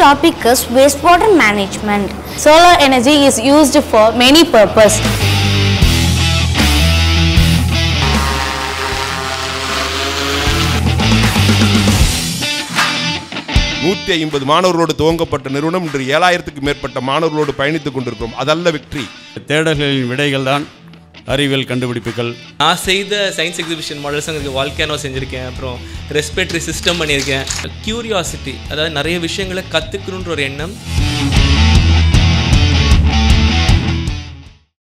topic is wastewater management. Solar energy is used for many purposes. நூற்றி ஐம்பது மாணவர்களோடு துவங்கப்பட்ட நிறுவனம் இன்று ஏழாயிரத்துக்கு மேற்பட்ட மாணவர்களோடு பயணித்துக் கொண்டிருக்கிறோம் அதல்ல வெற்றி தேடல்களின் விடைகள் தான் அறிவியல் கண்டுபிடிப்புகள் நான் செய்த சயின்ஸ் எக்ஸிபிஷன் மாடல்ஸ் அங்கே வால்கேனோ செஞ்சுருக்கேன் அப்புறம் ரெஸ்பிரேட்டரி சிஸ்டம் பண்ணியிருக்கேன் கியூரியாசிட்டி அதாவது நிறைய விஷயங்களை கற்றுக்கணுன்ற ஒரு எண்ணம்